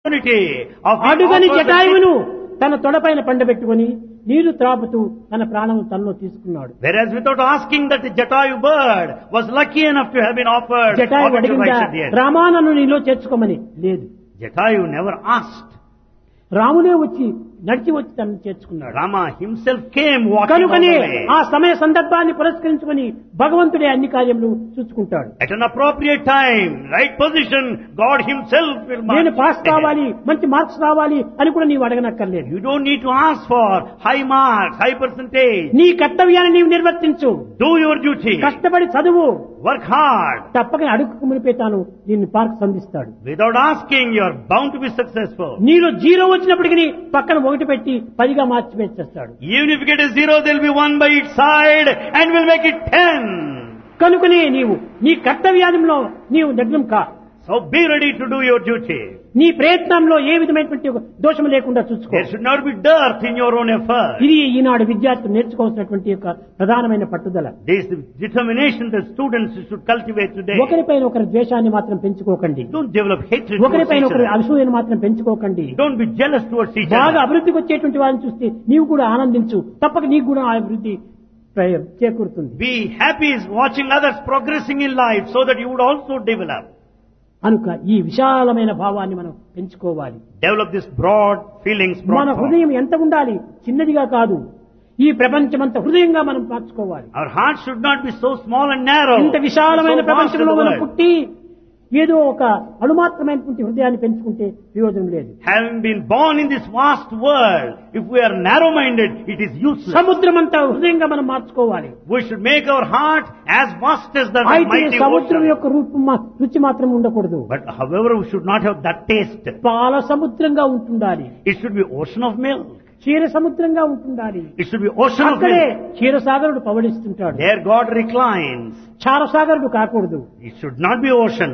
opportunity of being అడుగని offered the జటాయువును తన తొడపైన పండబెట్టుకొని నీరు త్రాపుతూ తన ప్రాణం తనలో తీసుకున్నాడు Whereas without asking that the Jatayu bird was lucky enough to have been offered Jatayu opportunity అడిగిందా right at the end. రామానను నీలో చేర్చుకోమని లేదు Jatayu never asked. రామునే వచ్చి నడిచి వచ్చి తనను చేర్చుకున్నాడు Rama himself came walking on కనుకనే the way. ఆ సమయ సందర్భాన్ని పురస్కరించుకొని భగవంతుడే అన్ని కార్యములు చూసుకుంటాడు At an appropriate time, right position, God himself will నేను mark పాస్ ahead. కావాలి మంచి మార్క్స్ రావాలి అని కూడా నీవు అడగనక్కర్లేదు You don't need to ask for high marks, high percentage. నీ కర్తవ్యాన్ని నీవు నిర్వర్తించు Do your duty. కష్టపడి చదువు Work hard. తప్పక అడుగుకు మునిపే తాను దీన్ని పార్క్ సంధిస్తాడు Without asking, you are bound to be successful. నీలో జీరో వచ్చినప్పటికీ పక్కన ఒకటి పెట్టి పదిగా మార్చి పెట్టేస్తాడు Even if you get a zero, there will be one by each side and we'll make it ten. కనుకనే నీవు నీ కర్తవ్యానంలో నీవు నిగ్నం కా So be ready to do your duty. నీ ప్రయత్నంలో ఏ విధమైనటువంటి ఒక దోషం లేకుండా చూసుకో There should not be dearth in your own effort. ఇది ఈనాడు విద్యార్థులు నేర్చుకోవాల్సినటువంటి యొక్క ప్రధానమైన పట్టుదల This is the determination that students should cultivate today. ఒకరిపైన ఒకరి ద్వేషాన్ని మాత్రం పెంచుకోకండి Don't develop hatred towards ఒకరిపైన each ఒకరి other. అసూయను మాత్రం పెంచుకోకండి Don't be jealous towards each బాగా other. అభివృద్ధికి వచ్చేటువంటి వారిని చూస్తే నీవు కూడా ఆనందించు తప్పక నీకు కూడా ఆ అభివృద్ధి ప్ర- చేకూరుతుంది Be happy is watching others progressing in life so that you would also develop. కనుక ఈ విశాలమైన భావాన్ని మనం పెంచుకోవాలి Develop this broad feelings, మన broad thought. హృదయం ఎంత ఉండాలి చిన్నదిగా కాదు ఈ ప్రపంచమంత హృదయంగా మనం మార్చుకోవాలి Our heart should not be so small and narrow. ఇంత విశాలమైన so vast in ప్రపంచంలో the మనం world. పుట్టి ఏదో ఒక అణుమాత్రమైనటువంటి హృదయాన్ని పెంచుకుంటే ప్రయోజనం లేదు Having been born in this vast world, if we are narrow-minded, it is useless. సముద్రమంతా హృదయంగా మనం మార్చుకోవాలి We should make our heart as vast as the అయితే mighty సముద్రం ocean. యొక్క రూపం మా- రుచి మాత్రం ఉండకూడదు But however, we should not have that taste. పాల సముద్రంగా ఉంటుండాలి It should be ocean of milk. క్షీర సముద్రంగా ఉంటుండాలి It should be ocean of అక్కడే milk. క్షీరసాగరుడు పవడిస్తుంటాడు There God reclines. క్షారసాగరుడు కాకూడదు It should not be ocean.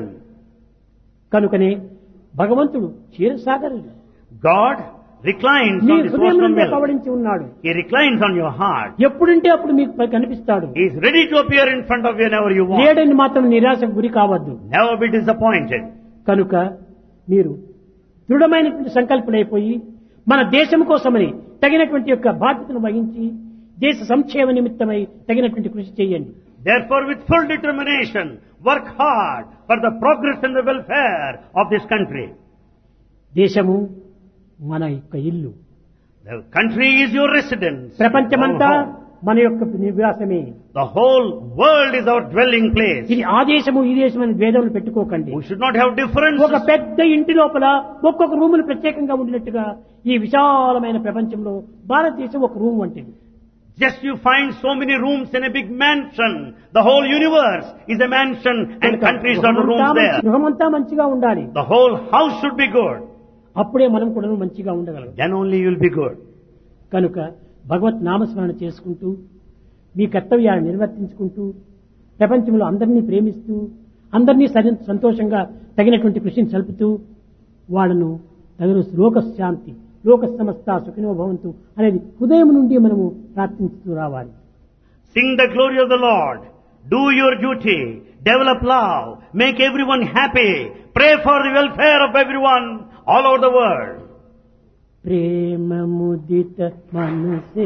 కనుకనే భగవంతుడు క్షీరసాగరుడు God reclines నీ on this హృదయం ocean of నుండే milk. పవడించి ఉన్నాడు He reclines on your heart. ఎప్పుడంటే అప్పుడు మీకు పై కనిపిస్తాడు He is ready to appear in front of you whenever you want. లేడని మాత్రం నిరాశకు గురి కావద్దు Never be disappointed. కనుక మీరు దృఢమైనటువంటి సంకల్పులైపోయి మన దేశం కోసమని తగినటువంటి యొక్క బాధ్యతను వహించి దేశ సంక్షేమ నిమిత్తమై తగినటువంటి కృషి చేయండి Therefore, with full determination, work hard for the progress and the welfare of this country. దేశము మన యొక్క ఇల్లు The country is your residence. ప్రపంచమంతా Our home. మన యొక్క నివాసమే The whole world is our dwelling place. ఇది ఆ దేశము ఈ దేశం అని భేదములు పెట్టుకోకండి We should not have differences. ఒక పెద్ద ఇంటి లోపల ఒక్కొక్క రూములు ప్రత్యేకంగా ఉండినట్టుగా ఈ విశాలమైన ప్రపంచంలో భారతదేశం ఒక రూమ్ వంటిది Just you find so many rooms in a big mansion. The whole universe is a mansion and countries are the rooms there. గృహమంతా మంచిగా ఉండాలి The whole house should be good. అప్పుడే మనం కూడా మంచిగా ఉండగలం Then only you will be good. కనుక భగవత్ నామస్మరణ చేసుకుంటూ మీ కర్తవ్యాన్ని నిర్వర్తించుకుంటూ ప్రపంచంలో అందరినీ ప్రేమిస్తూ అందరినీ సరి- సంతోషంగా తగినటువంటి కృషిని సలుపుతూ వాళ్ళను తగిన లోక శాంతి లోక సమస్త సుఖినో భవంతు అనేది హృదయం నుండి మనము ప్రార్థించుతూ రావాలి Sing the glory of the Lord. Do your duty. Develop love. Make everyone happy. Pray for the welfare of everyone all over the world. ప్రేమ ముదిత మనసే